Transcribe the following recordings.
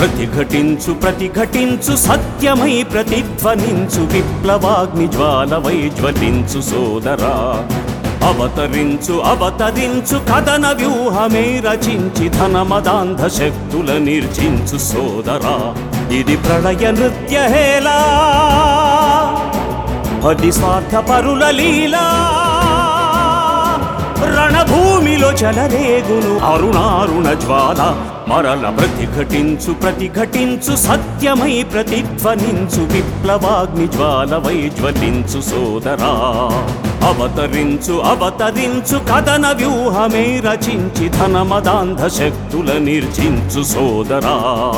ప్రతిఘటించు ప్రతిఘటించు సత్యమై ప్రతిధ్వనించు విప్లవాగ్ని జ్వాలవై జ్వలించు సోదరా అవతరించు అవతరించు కథన వ్యూహమే రచించి ధనమదాంధ శక్తుల నిర్జించు సోదరా ఇది ప్రళయ నృత్య హేలా అది స్వార్థ పరుల లీలా రణభూమిలో చలరేగును అరుణారుణ జ్వాల మరల ప్రతిఘటించు ప్రతిఘటించు సత్యమై ప్రతిధ్వనించు విప్లవాగ్ని జ్వాలవై జ్వలించు సోదరా అవతరించు అవతరించు కథన వ్యూహమే రచించి ధనమదాంధ శక్తుల నిర్జించు సోదరా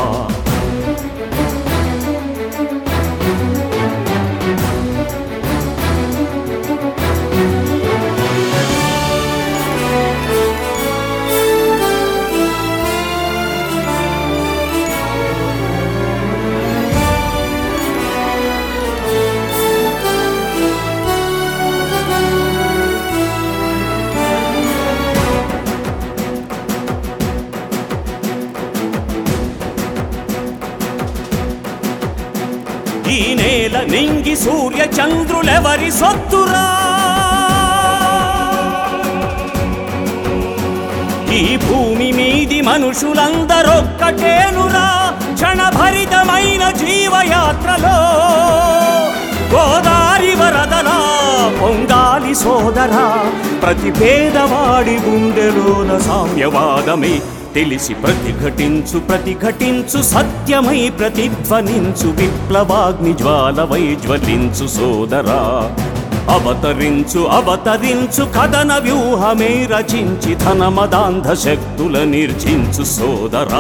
ఈ నేల నింగి సూర్య చంద్రులెవరి సొత్తురా ఈ భూమి మీది మనుషులందరొక్కటేనురా క్షణభరితమైన జీవయాత్రలో గోదారి వరదలా పొంగాలి సోదరా ప్రతి పేదవాడి గుండెలోన సామ్యవాదమే తెలిసి ప్రతిఘటించు ప్రతిఘటించు సత్యమై ప్రతిధ్వనించు విప్లవాగ్ని జ్వాలవై జ్వలించు సోదరా అవతరించు అవతరించు కథన వ్యూహమే రచించి ధనమదాంధ శక్తుల నిర్జించు సోదరా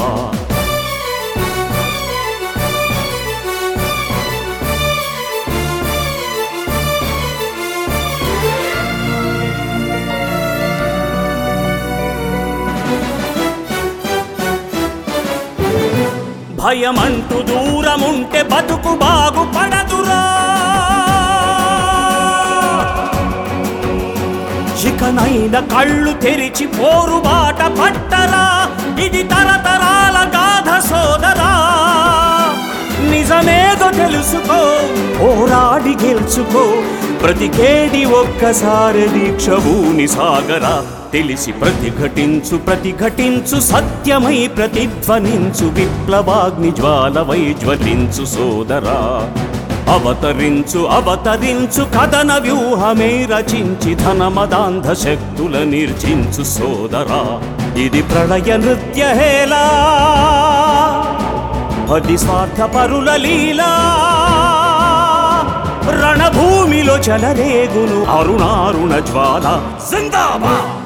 భయమంటూ దూరముంటే బతుకు బాగుపడదురా ఇకనైన కళ్ళు తెరిచి పోరు బాట పట్టరా ఇది తరతరాల గాథ సోదరా నిజమేదో తెలుసుకో పోరాడి గెలుచుకో ప్రతికేడి ఒక్కసారి దీక్షభూని సాగరా తెలిసి ప్రతిఘటించు ప్రతిఘటించు సత్యమై ప్రతిధ్వనించు విప్లవాగ్ని జ్వాలవై జ్వలించు సోదరా అవతరించు అవతరించు కథన వ్యూహమే రచించి ధనమదాంధ శక్తుల నిర్జించు సోదరా ఇది ప్రళయ నృత్య హేలా అది స్వార్థ పరుల లీలా రణభూమిలో చలరేగును అరుణారుణ జ్వాల జిందాబాద్